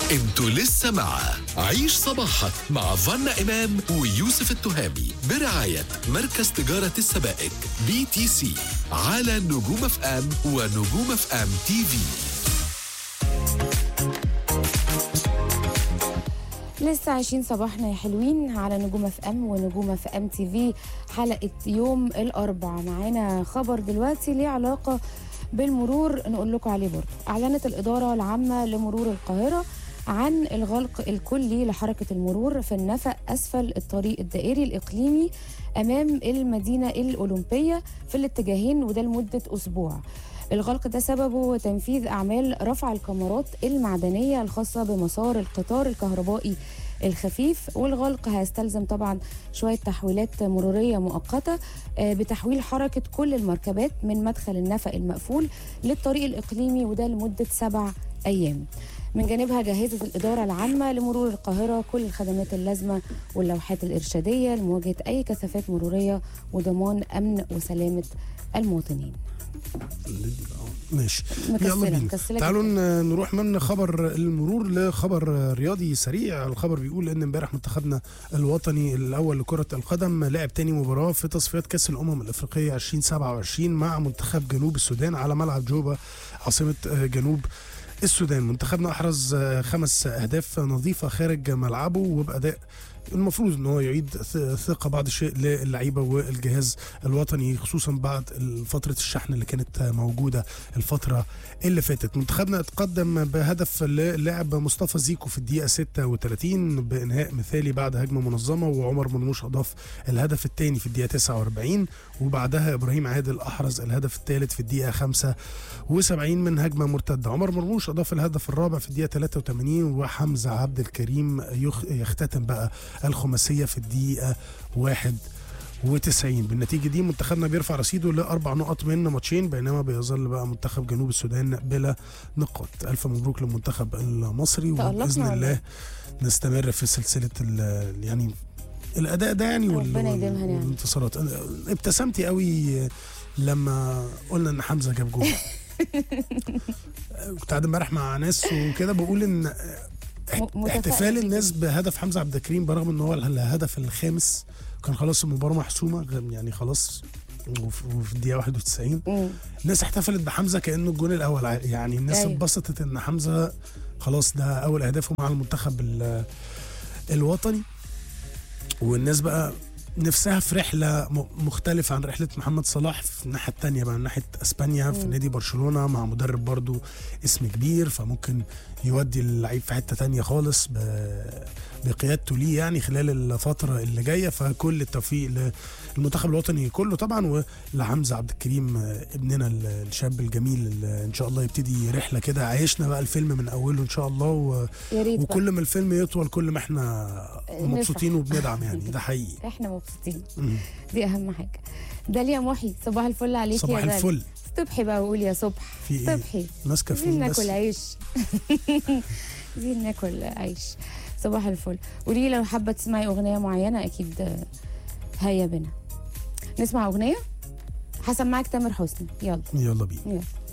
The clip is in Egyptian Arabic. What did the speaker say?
انتوا لسه مع عيش صباحك مع فنا إمام ويوسف التهامي برعاية مركز تجارة السبائك بي تي سي على نجوم اف ام ونجوم اف ام تي في لسه عايشين صباحنا يا حلوين على نجوم اف ام ونجوم اف ام تي في حلقه يوم الاربعاء معانا خبر دلوقتي ليه علاقه بالمرور نقول لكم عليه برضه اعلنت الاداره العامه لمرور القاهره عن الغلق الكلي لحركه المرور في النفق اسفل الطريق الدائري الاقليمي امام المدينه الاولمبيه في الاتجاهين وده لمده اسبوع الغلق ده سببه تنفيذ أعمال رفع الكاميرات المعدنية الخاصة بمسار القطار الكهربائي الخفيف والغلق هيستلزم طبعا شوية تحويلات مرورية مؤقتة آه، بتحويل حركة كل المركبات من مدخل النفق المقفول للطريق الإقليمي وده لمدة سبع أيام من جانبها جهزت الإدارة العامة لمرور القاهرة كل الخدمات اللازمة واللوحات الإرشادية لمواجهة أي كثافات مرورية وضمان أمن وسلامة المواطنين ماشي مكسلة، يلا بينا مكسلة تعالوا جداً. ن- نروح من خبر المرور لخبر رياضي سريع الخبر بيقول ان امبارح منتخبنا الوطني الاول لكره القدم لعب تاني مباراه في تصفيات كاس الامم الافريقيه 2027 مع منتخب جنوب السودان على ملعب جوبا عاصمه آه، جنوب السودان منتخبنا احرز آه، خمس اهداف نظيفه خارج ملعبه وباداء المفروض ان هو يعيد ث- ثقه بعض الشيء للعيبه والجهاز الوطني خصوصا بعد فتره الشحن اللي كانت موجوده الفتره اللي فاتت منتخبنا اتقدم بهدف للاعب مصطفى زيكو في الدقيقه 36 بانهاء مثالي بعد هجمه منظمه وعمر مرموش اضاف الهدف الثاني في الدقيقه 49 وبعدها ابراهيم عادل احرز الهدف الثالث في الدقيقه 75 من هجمه مرتده عمر مرموش اضاف الهدف الرابع في الدقيقه 83 وحمزه عبد الكريم يخ- يختتم بقى الخماسيه في الدقيقه 91 بالنتيجه دي منتخبنا بيرفع رصيده لاربع نقط من ماتشين بينما بيظل بقى منتخب جنوب السودان بلا نقاط الف مبروك للمنتخب المصري تألقنا وباذن ولا الله إيه؟ نستمر في سلسله ال- يعني الاداء ده يعني وال- ربنا يديمها نعم. والانتصارات أنا ابتسمتي قوي لما قلنا ان حمزه جاب جول كنت قاعد امبارح مع ناس وكده بقول ان متفائل احتفال جداً. الناس بهدف حمزه عبد الكريم برغم ان هو الهدف الخامس كان خلاص المباراه محسومه غ- يعني خلاص وف- وفي الدقيقه 91 مم. الناس احتفلت بحمزه كانه الجون الاول ع- يعني الناس أيوة. اتبسطت ان حمزه خلاص ده اول اهدافه مع المنتخب ال- الوطني والناس بقى نفسها في رحله م- مختلفه عن رحله محمد صلاح في الناحيه الثانيه بقى من ناحيه اسبانيا في مم. نادي برشلونه مع مدرب برضو اسم كبير فممكن يودي اللعيب في حته تانية خالص ب- بقيادته ليه يعني خلال الفتره اللي جايه فكل التوفيق للمنتخب الوطني كله طبعا ولحمزه عبد الكريم آه، ابننا ال- الشاب الجميل اللي ان شاء الله يبتدي رحله كده عايشنا بقى الفيلم من اوله ان شاء الله و... يا ريت بقى. وكل ما الفيلم يطول كل ما احنا مبسوطين وبندعم يعني ده حقيقي احنا مبسوطين مم. دي اهم حاجه داليا محي صباح الفل عليك صباح يا داليا الفل صبحي بقى وقول يا صبح في ايه صبحي ماسكه عايزين فين بس ناكل عيش عايزين ناكل عيش صباح الفل قولي لي لو حابه تسمعي اغنيه معينه اكيد آه، هيا بنا نسمع اغنيه هسمعك تامر حسني يلا يلا بينا يلا